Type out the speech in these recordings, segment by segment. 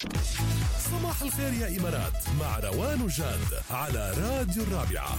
صباح الخير يا إمارات مع روان وجاد على راديو الرابعة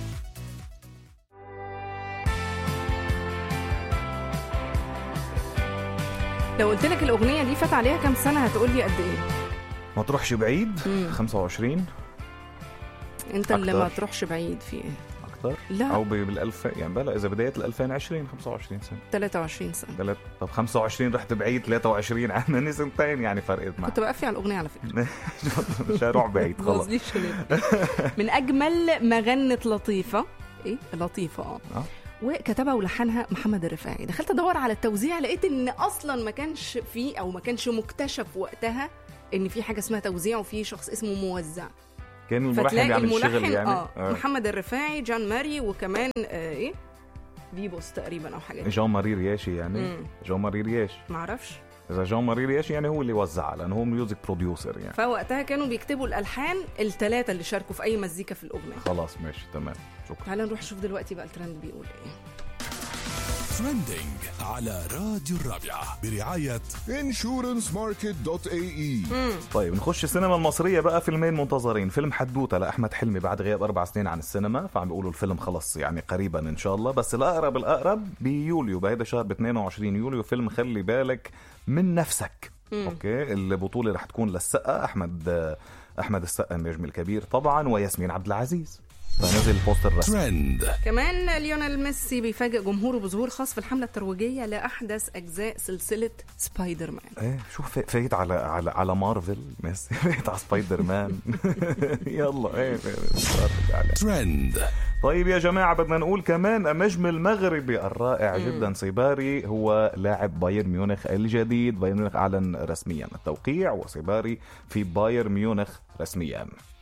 لو قلت لك الاغنيه دي فات عليها كام سنه هتقول لي قد ايه ما تروحش بعيد مم. 25 انت اللي أكتر. ما تروحش بعيد في ايه اكثر لا. او ب- بالالف يعني بلا اذا بدايه ال 2020 25 سنه 23 سنه تلات طب 25 رحت بعيد 23 عنني سنتين يعني فرقت معي كنت بقفي على الاغنيه على فكره مش هروح بعيد خلص بوظليش ليه. من اجمل ما غنت لطيفه ايه لطيفه اه آه. وكتبها ولحنها محمد الرفاعي دخلت ادور على التوزيع لقيت ان اصلا ما كانش فيه او ما كانش مكتشف وقتها ان في حاجه اسمها توزيع وفي شخص اسمه موزع كان الملحن فتلاقي بيعمل الملحن شغل يعني اه آه. محمد الرفاعي جان ماري وكمان آه ايه فيبوس تقريبا او حاجه جون ماري رياشي يعني مم. جون ماري رياش معرفش اذا جون ماري رياشي يعني هو اللي وزعها لانه هو ميوزك بروديوسر يعني فوقتها كانوا بيكتبوا الالحان الثلاثه اللي شاركوا في اي مزيكا في الاغنيه خلاص ماشي تمام شكرا تعال نروح نشوف دلوقتي بقى الترند بيقول ايه ترندنج على راديو الرابعة برعاية insurancemarket.ae طيب نخش السينما المصرية بقى فيلمين منتظرين فيلم حدوتة لأحمد حلمي بعد غياب أربع سنين عن السينما فعم بيقولوا الفيلم خلص يعني قريبا إن شاء الله بس الأقرب الأقرب بيوليو بهيدا الشهر ب 22 يوليو فيلم خلي بالك من نفسك أوكي البطولة رح تكون للسقا أحمد أحمد السقا النجم الكبير طبعا وياسمين عبد العزيز فنزل البوستر الرسمي ترند كمان ليونيل ميسي بيفاجئ جمهوره بظهور خاص في الحمله الترويجيه لاحدث اجزاء سلسله سبايدر مان ايه شوف فا- فايت على على على مارفل ميسي فايت على سبايدر مان يلا ايه فايت على ترند طيب يا جماعة بدنا نقول كمان النجم المغربي الرائع جدا صيباري هو لاعب بايرن ميونخ الجديد بايرن ميونخ أعلن رسميا التوقيع وصيباري في بايرن ميونخ رسميا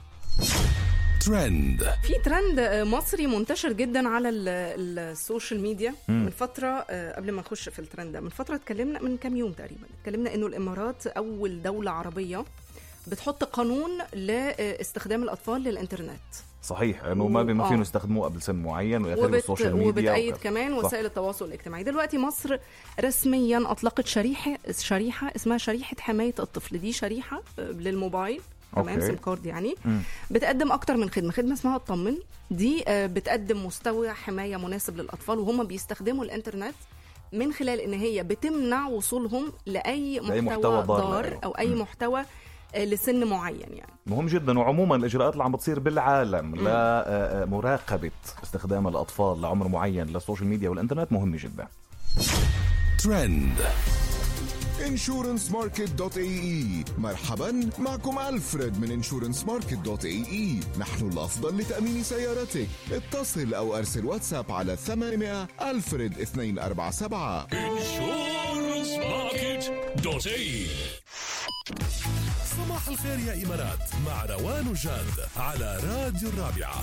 ترند في ترند آه، مصري منتشر جدا على ال- ال- السوشيال ميديا من فتره آه، قبل ما نخش في الترند ده من فتره اتكلمنا من كام يوم تقريبا اتكلمنا انه الامارات اول دوله عربيه بتحط قانون لاستخدام الاطفال للانترنت صحيح انه ما ما آه. فيهم يستخدموه قبل سن معين وياخذوا وبت... السوشيال ميديا وبتأيد وكذا. كمان صح. وسائل التواصل الاجتماعي دلوقتي مصر رسميا اطلقت شريحه شريحه اسمها شريحه حمايه الطفل دي شريحه آه، للموبايل تمام أوكي. سيم كارد يعني مم. بتقدم اكتر من خدمه خدمه اسمها اطمن دي آه، بتقدم مستوى حمايه مناسب للاطفال وهم بيستخدموا الانترنت من خلال ان هي بتمنع وصولهم لاي محتوى, لأي محتوى ضار ضار لأيوه. او اي مم. محتوى آه، لسن معين يعني مهم جدا وعموما الاجراءات اللي عم بتصير بالعالم لمراقبه استخدام الاطفال لعمر معين للسوشيال ميديا والانترنت مهمه جدا ترند insurancemarket.ae مرحبا معكم ألفريد من insurancemarket.ae نحن الأفضل لتأمين سيارتك اتصل أو أرسل واتساب على 800 ألفريد 247 صباح الخير يا إمارات مع روان وجاد على راديو الرابعة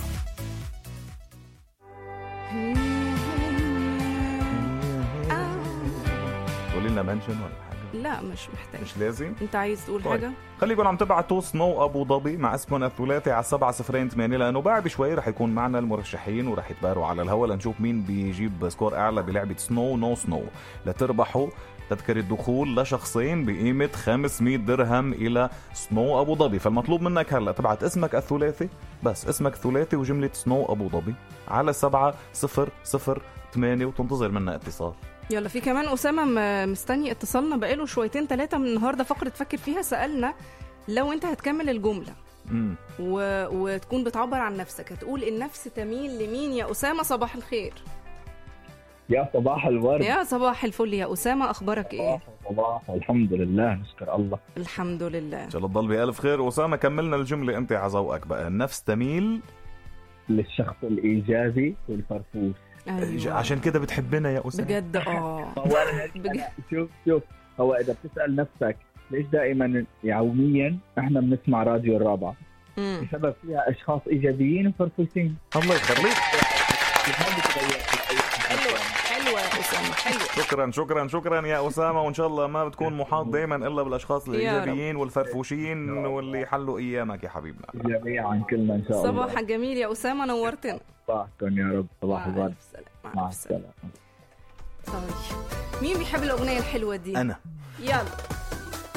قولي لنا منشن ولا حاجه لا مش محتاج مش لازم انت عايز تقول طيب. حاجه خليكم عم تبعتوا سنو ابو ظبي مع اسمهم الثلاثي على 7 صفرين 8 لانه بعد شوي رح يكون معنا المرشحين ورح يتباروا على الهوا لنشوف مين بيجيب سكور اعلى بلعبه سنو نو سنو لتربحوا تذكرة دخول لشخصين بقيمة 500 درهم إلى سنو أبو ظبي فالمطلوب منك هلا تبعت اسمك الثلاثي بس اسمك ثلاثي وجملة سنو أبو ظبي على 7 0 0 8 وتنتظر منا اتصال يلا في كمان اسامه م- مستني اتصالنا بقاله شويتين ثلاثه من النهارده فقره فكر فيها سالنا لو انت هتكمل الجمله امم و... وتكون بتعبر عن نفسك هتقول النفس تميل لمين يا اسامه صباح الخير يا صباح الورد يا صباح الفل يا اسامه اخبارك ايه صباح الحمد لله نشكر الله الحمد لله ان شاء الله تضل بألف خير أسامة كملنا الجملة أنت على ذوقك بقى النفس تميل للشخص الايجابي والفرفوش أيوة. عشان كده بتحبنا يا أسامة بجد اه هو أنا- بجد. أنا- شوف شوف هو اذا بتسال نفسك ليش دائما يوميا احنا بنسمع راديو الرابعه مم. بسبب فيها اشخاص ايجابيين وفرفوشين الله يخليك ما بتغير حلوه حلوه يا اسامه حلوه شكرا شكرا شكرا يا أسامة وإن شاء الله ما بتكون محاط دائما إلا بالأشخاص يا الإيجابيين والفرفوشين واللي يحلوا أيامك يا حبيبنا جميعا كلنا ان شاء الله صباحك جميل يا اسامه نورتنا صباحكم يا رب صباح مع الورد الف سلامه مع مع الف سلامه السلامه طيب مين بيحب الاغنيه الحلوه دي أنا يلا